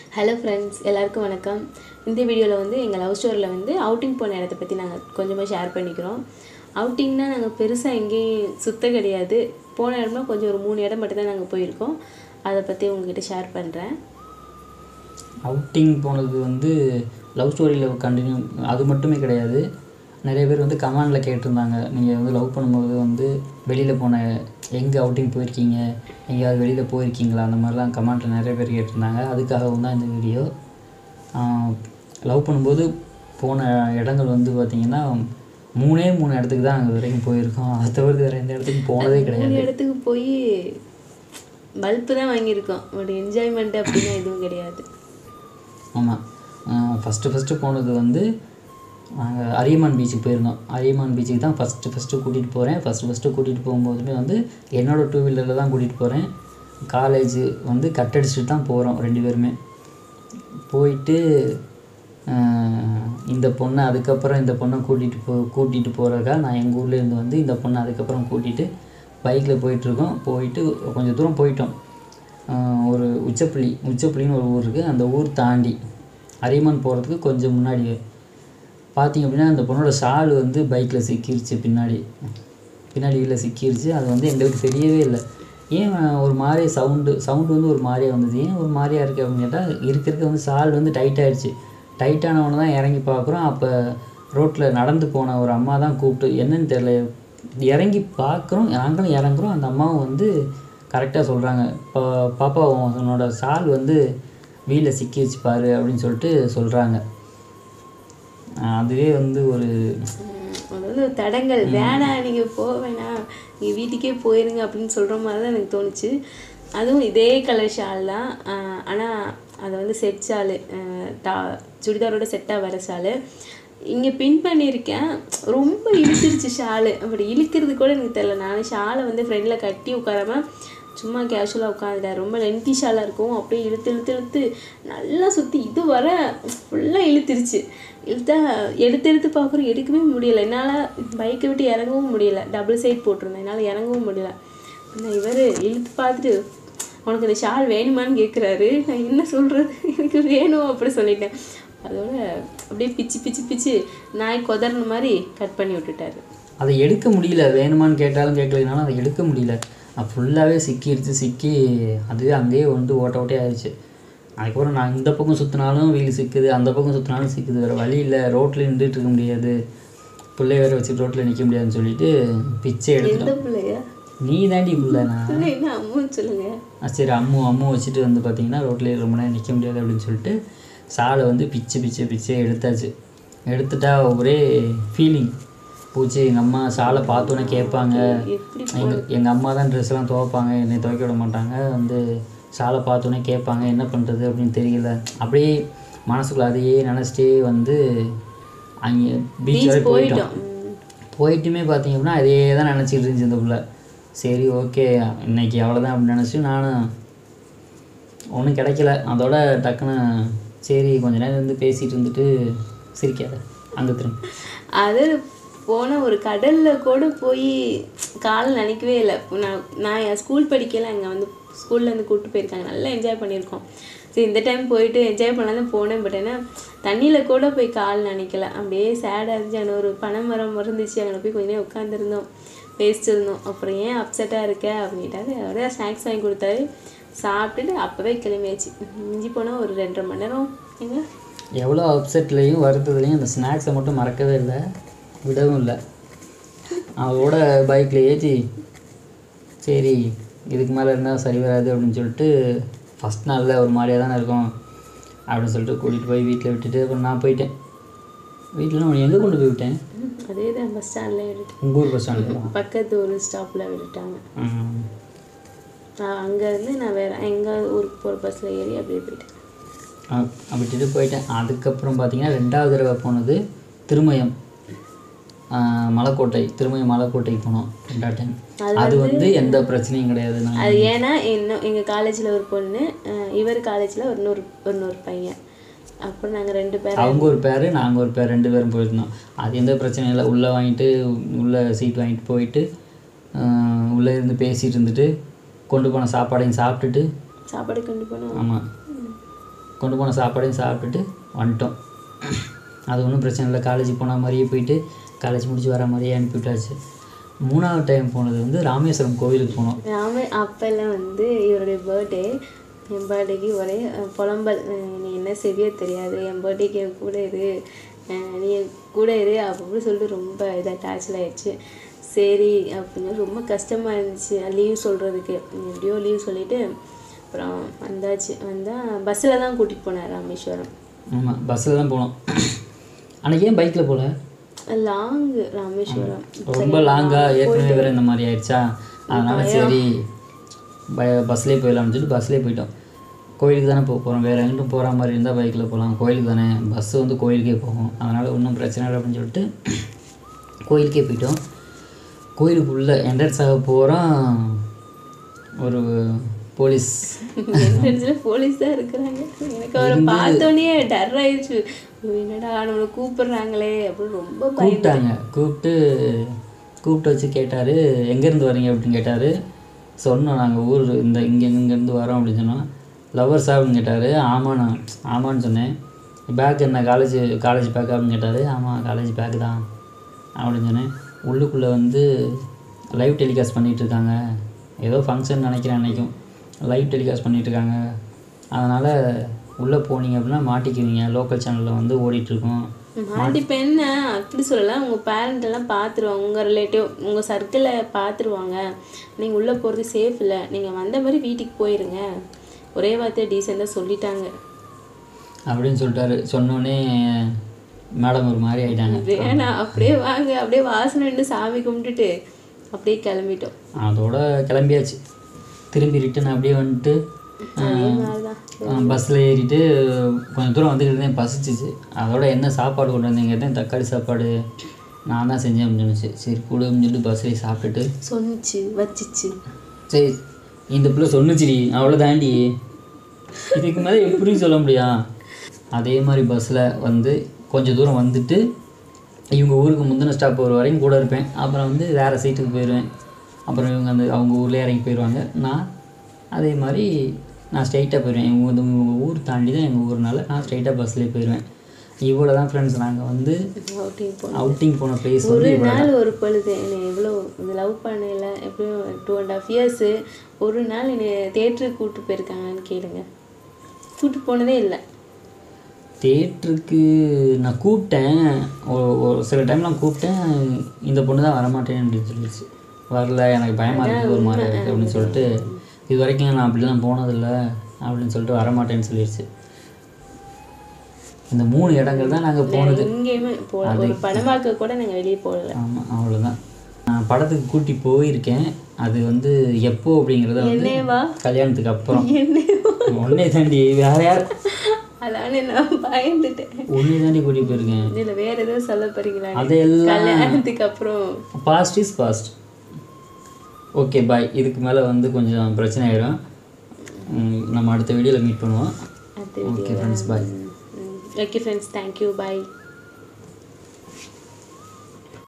Hello friends எல்லாருக்கும் வணக்கம் இந்த வீடியோவில் வந்து எங்கள் லவ் ஸ்டோரியில் வந்து அவுட்டிங் போன இடத்த பற்றி நாங்கள் கொஞ்சமாக ஷேர் பண்ணிக்கிறோம் அவுட்டிங்னா நாங்கள் பெருசாக எங்கேயும் சுத்த கிடையாது போன இடம்னா கொஞ்சம் ஒரு மூணு இடம் மட்டும் தான் நாங்கள் போயிருக்கோம் அதை பற்றி உங்ககிட்ட ஷேர் பண்ணுறேன் அவுட்டிங் போனது வந்து லவ் ஸ்டோரியில் கண்டினியூ அது மட்டுமே கிடையாது நிறைய பேர் வந்து கமெண்டில் கேட்டிருந்தாங்க நீங்கள் வந்து லவ் பண்ணும்போது வந்து வெளியில் போன எங்கே அவுட்டிங் போயிருக்கீங்க எங்கேயாவது வெளியில் போயிருக்கீங்களா அந்த மாதிரிலாம் கமெண்ட்டில் நிறைய பேர் கேட்டிருந்தாங்க அதுக்காகவும் தான் இந்த வீடியோ லவ் பண்ணும்போது போன இடங்கள் வந்து பார்த்திங்கன்னா மூணே மூணு இடத்துக்கு தான் அங்கே வரைக்கும் போயிருக்கோம் அதை தவிர்த்து வேறு எந்த இடத்துக்கும் போனதே கிடையாது மூணு இடத்துக்கு போய் பல்பு தான் வாங்கியிருக்கோம் பட் என்ஜாய்மெண்ட் அப்படின்னா எதுவும் கிடையாது ஆமாம் ஃபஸ்ட்டு ஃபஸ்ட்டு போனது வந்து நாங்கள் அரியமான் பீச்சுக்கு போயிருந்தோம் அரியமான் பீச்சுக்கு தான் ஃபஸ்ட்டு ஃபஸ்ட்டு கூட்டிகிட்டு போகிறேன் ஃபஸ்ட்டு ஃபஸ்ட்டு கூட்டிகிட்டு போகும்போதுமே வந்து என்னோடய டூ வீலரில் தான் கூட்டிகிட்டு போகிறேன் காலேஜ் வந்து கட் அடிச்சுட்டு தான் போகிறோம் ரெண்டு பேருமே போயிட்டு ஆஹ், இந்த பொண்ணை அதுக்கப்புறம் இந்த பொண்ணை கூட்டிகிட்டு போ கூட்டிகிட்டு போகிறக்கா நான் எங்கள் ஊர்லேருந்து வந்து இந்த பொண்ணை அதுக்கப்புறம் கூட்டிகிட்டு பைக்கில் போயிட்டுருக்கோம் போயிட்டு கொஞ்சம் தூரம் போயிட்டோம் ஆஹ், ஒரு உச்சப்புள்ளி உச்சப்புள்ளின்னு ஒரு ஊர் இருக்குது அந்த ஊர் தாண்டி அரியமான் போகிறதுக்கு கொஞ்சம் முன்னாடி பார்த்தீங்க அப்படின்னா அந்த பொண்ணோட ஷால் வந்து பைக்கில் சிக்கிருச்சு பின்னாடி பின்னாடி வீட்டில் சிக்கிருச்சு அது வந்து எங்களுக்கு தெரியவே இல்லை ஏன் ஒரு மாதிரி சவுண்டு சவுண்டு வந்து ஒரு மாதிரியாக வந்தது ஏன் ஒரு மாதிரியாக இருக்குது அப்படின்னு கேட்டால் இருக்கிறதுக்கு வந்து ஷால் வந்து டைட் ஆயிடுச்சு டைட்டானவனை தான் இறங்கி பார்க்குறோம் அப்போ ரோட்டில் நடந்து போன ஒரு அம்மா தான் கூப்பிட்டு என்னன்னு தெரியல இறங்கி பார்க்குறோம் நாங்களும் இறங்குறோம் அந்த அம்மாவும் வந்து கரெக்டாக சொல்கிறாங்க பா பாப்பா உன்னோட ஷால் வந்து வீலில் சிக்கிருச்சு பாரு அப்படின்னு சொல்லிட்டு சொல்கிறாங்க அதுவே வந்து ஒரு உம், அதாவது ஒரு தடங்கள் வேணாம் நீங்கள் போக வேணாம் நீங்கள் வீட்டுக்கே போயிருங்க அப்படின்னு சொல்கிற மாதிரி தான் எனக்கு தோணுச்சு அதுவும் இதே கலர் ஷால் தான் ஆனால் அது வந்து செட் ஷாலு டா சுடிதாரோட செட்டாக வர ஷாலு இங்கே பின் பண்ணியிருக்கேன் ரொம்ப இழுத்துருச்சு ஷாலு அப்படி இழுக்கிறது கூட எனக்கு தெரியல நான் ஷாலை வந்து ஃப்ரெண்டில் கட்டி உட்காராம சும்மா கேஷுவலாக உட்காந்துட்டேன் ரொம்ப லென்த்தி ஷாலாக இருக்கும் அப்படியே இழுத்து இழுத்து இழுத்து நல்லா சுற்றி இது வர ஃபுல்லாக இழுத்துருச்சு இழுத்தா எடுத்து எடுத்து பார்க்குறோம் எடுக்கவே முடியல என்னால் பைக்கை விட்டு இறங்கவும் முடியல டபுள் சைட் போட்டிருந்தேன் என்னால் இறங்கவும் முடியல நான் இவர் இழுத்து பார்த்துட்டு உனக்கு இந்த ஷால் வேணுமான்னு கேட்குறாரு நான் என்ன சொல்கிறது எனக்கு வேணும் அப்படி சொல்லிட்டேன் அதோட அப்படியே பிச்சு பிச்சு பிச்சு நாய் கொதறின மாதிரி கட் பண்ணி விட்டுட்டாரு அதை எடுக்க முடியல வேணுமான்னு கேட்டாலும் கேட்கலனாலும் அதை எடுக்க முடியல அது ஃபுல்லாகவே சிக்கிடுச்சு சிக்கி அதுவே அங்கேயே வந்து ஓட்ட ஓட்டே ஆயிடுச்சு அதுக்கப்புறம் நான் இந்த பக்கம் சுற்றினாலும் வீல் சிக்குது அந்த பக்கம் சுற்றினாலும் சிக்குது வேறு வழி இல்லை ரோட்டில் நின்றுட்டு இருக்க முடியாது பிள்ளை வேற வச்சுட்டு ரோட்டில் நிற்க முடியாதுன்னு சொல்லிட்டு பிச்சை எந்த எடுத்துட்டோம் பிள்ளையா நீ தாண்டி பிள்ளை நான் பிள்ளை என்ன அம்முன்னு சொல்லுங்க ஆ, சரி அம்மு அம்மு வச்சுட்டு வந்து பார்த்தீங்கன்னா ரோட்லேயே ரொம்ப நேரம் நிற்க முடியாது அப்படின்னு சொல்லிட்டு சாலை வந்து பிச்சு பிச்சு பிச்சு எடுத்தாச்சு எடுத்துட்டா ஒரே ஃபீலிங் பூச்சி எங்கள் அம்மா சாலை பார்த்தோன்னே கேட்பாங்க எப்படி எங்கள் எங்கள் அம்மா தான் ட்ரெஸ்லாம் துவைப்பாங்க என்னை துவைக்க விட மாட்டாங்க வந்து சாலை பார்த்தோன்னே கேட்பாங்க என்ன பண்ணுறது அப்படின்னு தெரியல அப்படியே மனசுக்குள்ள அதையே நினச்சிட்டே வந்து அங்கே பீச் வரை போயிட்டோம் போயிட்டோம் உம். போயிட்டுமே பார்த்தீங்க அப்படின்னா அதே தான் நினச்சிட்டு இருந்துச்சு இந்த புள்ள சரி ஓகே இன்னைக்கு அவ்வளோதான் அப்படின்னு நினச்சி நானும் ஒன்றும் கிடைக்கல அதோட டக்குன்னு சரி கொஞ்ச நேரம் இருந்து பேசிகிட்டு இருந்துட்டு சிரிக்காத அங்கே திரும்ப அது போன ஒரு கடலில் கூட போய் கால் நினைக்கவே இல்லை நான் நான் என் ஸ்கூல் படிக்கல அங்கே வந்து ஸ்கூல்லேருந்து கூப்பிட்டு போயிருக்காங்க நல்லா என்ஜாய் பண்ணியிருக்கோம் சரி இந்த டைம் போயிட்டு என்ஜாய் பண்ணலாம் தான் போனேன் பட் ஏன்னா தண்ணியில் கூட போய் கால் நினைக்கல அப்படியே சேடாக இருந்துச்சு அங்கே ஒரு பனைமரம் இருந்துச்சு அங்கே போய் கொஞ்ச நேரம் உட்காந்துருந்தோம் பேசிட்டு இருந்தோம் அப்புறம் ஏன் அப்செட்டாக இருக்க அப்படின்ட்டாரு அவரே ஸ்நாக்ஸ் வாங்கி கொடுத்தாரு சாப்பிட்டுட்டு அப்போவே கிளம்பியாச்சு மிஞ்சி போனால் ஒரு ரெண்டரை மணி நேரம் எங்க எவ்வளோ அப்செட்லேயும் வருத்தத்துலேயும் அந்த ஸ்நாக்ஸை மட்டும் மறக்கவே இல்லை விடவும் இல்லை அவளோட பைக்கில் ஏற்றி சரி இதுக்கு மேலே இருந்தால் சரி வராது அப்படின்னு சொல்லிட்டு ஃபஸ்ட் நாளில் ஒரு மாதிரியாக தானே இருக்கும் அப்படின்னு சொல்லிட்டு கூட்டிகிட்டு போய் வீட்டில் விட்டுட்டு அப்புறம் நான் போயிட்டேன் வீட்டில் நான் எங்கே கொண்டு போய் விட்டேன் அதே தான் பஸ் ஸ்டாண்டில் விட்டுட்டு உங்கள் ஊர் பஸ் ஸ்டாண்டில் பக்கத்து ஒரு ஸ்டாப்பில் விட்டுட்டாங்க நான் அங்கேருந்து நான் வேறு எங்கள் ஊருக்கு போகிற பஸ்ஸில் ஏறி அப்படியே போயிட்டேன் விட்டுட்டு போயிட்டேன் அதுக்கப்புறம் பார்த்தீங்கன்னா ரெண்டாவது தடவை போனது திருமயம் ஆஹ் மலைக்கோட்டை திருமயம் மலைக்கோட்டைக்கு போனோம் ரெண்டாவது டைம் அது வந்து எந்த பிரச்சனையும் கிடையாது நான் அது ஏன்னா இன்னும் எங்கள் காலேஜில் ஒரு பொண்ணு அஹ் இவர் காலேஜில் ஒரு நூறு ஒரு நூறு பையன் அப்புறம் நாங்கள் ரெண்டு பேரும் அவங்க ஒரு பேர் நாங்கள் ஒரு பேர் ரெண்டு பேரும் போயிருந்தோம் அது எந்த பிரச்சனையும் இல்லை உள்ளே வாங்கிட்டு உள்ளே சீட் வாங்கிட்டு போயிட்டு ஆஹ் உள்ளே இருந்து பேசிகிட்டு இருந்துட்டு கொண்டு போன சாப்பாடையும் சாப்பிட்டுட்டு சாப்பாடு கொண்டு போனோம் ஆமாம் கொண்டு போன சாப்பாடையும் சாப்பிட்டுட்டு வந்துட்டோம் அது ஒன்றும் பிரச்சனை இல்லை காலேஜ் போன மாதிரியே போயிட்டு காலேஜ் முடிச்சு வர மாதிரியே அனுப்பிவிட்டாச்சு மூணாவது டைம் போனது வந்து ராமேஸ்வரம் கோவிலுக்கு போனோம் ராம அப்பெல்லாம் வந்து இவருடைய பர்த்டே என் பர்த்டேக்கு ஒரே அஹ், புலம்பல் அஹ், நீ என்ன செய்வியோ தெரியாது என் பர்த்டேக்கு என் கூட இரு அஹ், நீ என் கூட இரு அப்படி சொல்லிட்டு ரொம்ப இதாக டாச்சில் ஆயிடுச்சு சரி அப்படின்னு ரொம்ப கஷ்டமாக இருந்துச்சு லீவ் சொல்கிறதுக்கு எப்படியோ லீவ் சொல்லிவிட்டு அப்புறம் வந்தாச்சு வந்தால் பஸ்ஸில் தான் கூட்டிகிட்டு போனார் ராமேஸ்வரம் ஆமாம் பஸ்ஸில் தான் போனோம் அன்றைக்கி ஏன் பைக்கில் போகல லாங்கு ராமேஸ்வரம் ரொம்ப லாங்காக ஏற்கனவே வேறு இந்த மாதிரி ஆயிடுச்சா அதனால சரி ப பஸ்லேயே போயிடலாம்னு சொல்லிட்டு பஸ்லேயே போயிட்டோம் கோயிலுக்கு தானே போக போகிறோம் வேறு எங்கிட்டும் போகிற மாதிரி இருந்தால் பைக்கில் போகலாம் கோயிலுக்கு தானே பஸ்ஸு வந்து கோயிலுக்கே போகும் அதனால் ஒன்றும் பிரச்சனை இல்லை அப்படின்னு சொல்லிட்டு கோயிலுக்கே போயிட்டோம் கோயிலுக்குள்ளே என்ட்ரன்ஸ் ஆக போகிறோம் ஒரு போலீஸ் என்ட்ரன்ஸில் போலீஸ் தான் இருக்கிறாங்க எனக்கு அவரை பார்த்தோன்னே டர் ஆயிடுச்சு ஐயோ, என்னடா நம்மளை கூப்பிடுறாங்களே அப்படின்னு ரொம்ப பயம் கூப்பிட்டாங்க கூப்பிட்டு கூப்பிட்டு வச்சு கேட்டார் எங்கேருந்து வரீங்க அப்படின்னு கேட்டார் சொன்னோம் நாங்கள் ஊர் இந்த இங்கே இங்கேருந்து வரோம் அப்படின்னு சொன்னோம் லவ்வர்ஸா அப்படின்னு கேட்டார் ஆமாண்ணா ஆமான்னு சொன்னேன் பேக் என்ன காலேஜ் காலேஜ் பேக் அப்படின்னு கேட்டார் ஆமாம் காலேஜ் பேக் தான் அப்படின்னு சொன்னேன் உள்ளுக்குள்ளே வந்து லைவ் டெலிகாஸ்ட் பண்ணிகிட்டு இருக்காங்க ஏதோ ஃபங்க்ஷன் நினைக்கிறேன் அன்றைக்கும் லைவ் டெலிகாஸ்ட் பண்ணிகிட்டு இருக்காங்க அதனால் உள்ளே போனீங்க அப்படின்னா மாட்டிக்குவீங்க லோக்கல் சேனலில் வந்து ஓடிட்டுருக்கோம் மாட்டிப்பேன் என்ன அப்படி சொல்லலாம் உங்கள் பேரண்ட் எல்லாம் பார்த்துருவாங்க உங்கள் ரிலேட்டிவ் உங்கள் சர்க்கிளில் பார்த்துருவாங்க நீங்கள் உள்ளே போகிறது சேஃப் இல்லை நீங்கள் வந்த மாதிரி வீட்டுக்கு போயிருங்க ஒரே வார்த்தை டீசெண்டாக சொல்லிட்டாங்க அப்படின்னு சொல்லிட்டாரு சொன்னோடனே மேடம் ஒரு மாதிரி ஆயிட்டாங்க வேணாம் அப்படியே வாங்க அப்படியே வாசனை நின்று சாமி கும்பிட்டுட்டு அப்படியே கிளம்பிட்டோம் அதோட கிளம்பியாச்சு திரும்பி ரிட்டன் அப்படியே வந்துட்டு அதே மாதிரி தான் பஸ்ஸில் ஏறிட்டு கொஞ்சம் தூரம் வந்துக்கிட்டு இருந்தேன் பசிச்சிச்சு அதோட என்ன சாப்பாடு கொண்டு வந்தீங்க கேட்டேன் தக்காளி சாப்பாடு நான் தான் செஞ்சேன் அப்படின்னு சொன்னிச்சு சரி கூட அப்படின்னு சொல்லிட்டு பஸ்ஸில் சாப்பிட்டுட்டு சொன்னிச்சு வச்சிச்சு சரி இந்த பிள்ளை சொன்னுச்சுடி அவ்வளோதாண்டி இதுக்கு மேலே எப்படி சொல்ல முடியும் அதே மாதிரி பஸ்ஸில் வந்து கொஞ்சம் தூரம் வந்துட்டு இவங்க ஊருக்கு முந்தின ஸ்டாப் ஒரு வரையும் கூட இருப்பேன் அப்புறம் வந்து வேறு சீட்டுக்கு போயிடுவேன் அப்புறம் இவங்க அந்த அவங்க ஊர்லேயே இறங்கி போயிடுவாங்க நான் அதே மாதிரி நான் ஸ்ட்ரைட்டாக போயிடுவேன் இவங்க வந்து இவங்க ஊர் தாண்டி தான் எங்கள் ஊர்னால நான் ஸ்ட்ரைட்டாக பஸ்லேயே போயிடுவேன் இவ்வளோ தான் ஃப்ரெண்ட்ஸ் நாங்கள் வந்து அவுட்டிங் போ அவுட்டிங் போன பிளேஸ் ஒரு வந்து இவ்வளோ நாள் ஒரு பொழுது என்னை எவ்வளோ லவ் பண்ணல எப்படியும் டூ அண்ட் ஹாஃப் இயர்ஸு ஒரு நாள் என்னை தேட்டருக்கு கூப்பிட்டு போயிருக்காங்கன்னு கேளுங்க கூப்பிட்டு போனதே இல்லை தேட்டருக்கு நான் கூப்பிட்டேன் ஒரு ஒரு சில டைம்லாம் கூப்பிட்டேன் இந்த பொண்ணு தான் வரமாட்டேன் அப்படின்னு சொல்லிடுச்சு வரல எனக்கு பயமாக இருக்குது ஒரு மாதிரி இருக்குது அப்படின்னு சொல்லிட்டு இது வரைக்கும் நான் அப்படிலாம் போனதில்லை அப்படின்னு சொல்லிட்டு வரமாட்டேன்னு சொல்லிடுச்சு இந்த மூணு இடங்கள் தான் நாங்கள் போனது எங்கேயுமே போ ஒரு படமாக்க கூட நாங்கள் வெளியே போகல ஆமாம் அவ்வளோதான் நான் படத்துக்கு கூட்டி போயிருக்கேன் அது வந்து எப்போ அப்படிங்கிறத வந்து என்னேவா கல்யாணத்துக்கு அப்புறம் என்னேவா ஒன்னே தாண்டி வேற யார் அதானே நான் பயந்துட்டேன் ஒன்னே தாண்டி கூட்டி போயிருக்கேன் இதில் வேற எதுவும் சொல்ல போறீங்களா அதெல்லாம் கல்யாணத்துக்கு அப்புறம் past is past okay bye இதுக்கு மேலே வந்து கொஞ்சம் பிரச்சனை ஆயிடும் உம், நம்ம அடுத்த வீடியோவில் மீட் பண்ணுவோம் அது okay friends bye okay friends thank you பாய்